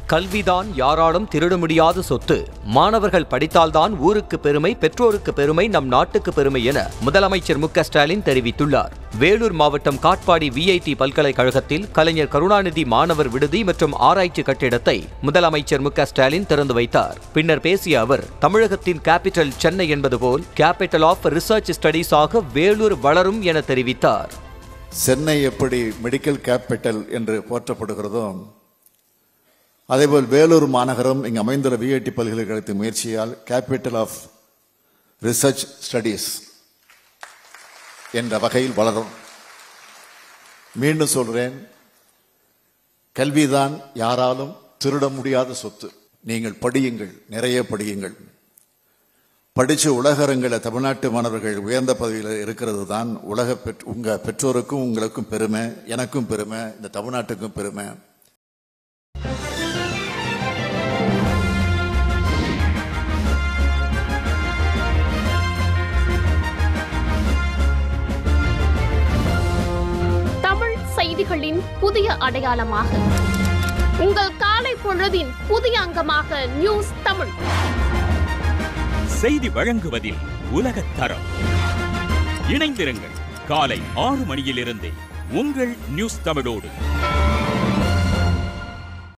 கல்விதான் யாராலும் திருட முடியாத சொத்து மாணவர்கள் படித்தால்தான் ஊருக்கு பெருமை பெற்றோருக்கு பெருமை நம் நாட்டுக்கு பெருமை என முதலமைச்சர் மு க ஸ்டாலின் தெரிவித்துள்ளார் வேலூர் மாவட்டம் காட்பாடி விஐடி பல்கலைக்கழகத்தில் கலைஞர் கருணாநிதி மாணவர் விடுதி மற்றும் ஆராய்ச்சி கட்டிடத்தை முதலமைச்சர் மு க ஸ்டாலின் திறந்து வைத்தார் பின்னர் பேசிய அவர் தமிழகத்தின் கேபிட்டல் சென்னை என்பது போல் கேபிட்டல் ஆஃப் ரிசர்ச் ஸ்டடீஸ் ஆக வேலூர் வளரும் என தெரிவித்தார் சென்னை எப்படி மெடிக்கல் கேபிட்டல் என்று போற்றப்படுகிறதோ அதேபோல் வேலூர் மாநகரம் இங்கு அமைந்துள்ள விஐடி பல்கலைக்கழகத்தின் முயற்சியால் கேபிட்டல் ஆஃப் ரிசர்ச் ஸ்டடீஸ் என்ற வகையில் வளரும் மீண்டும் சொல்றேன் கல்விதான் யாராலும் திருட முடியாத சொத்து நீங்கள் படியுங்கள் நிறைய படியுங்கள் படிச்சு உலகரங்கில் தமிழ்நாட்டு மாணவர்கள் உயர்ந்த பதவியில் இருக்கிறது தான் உலக பெற் உங்க பெற்றோருக்கும் உங்களுக்கும் பெருமை எனக்கும் பெருமை இந்த தமிழ்நாட்டுக்கும் பெருமை தமிழ் செய்திகளின் புதிய அடையாளமாக உங்கள் காலை பொழுதின் புதிய அங்கமாக நியூஸ் தமிழ் செய்தி வழங்குவதில் உலகத் தரம் இணைந்திருங்கள் காலை ஆறு மணியிலிருந்தே உங்கள் நியூஸ் தமிழோடு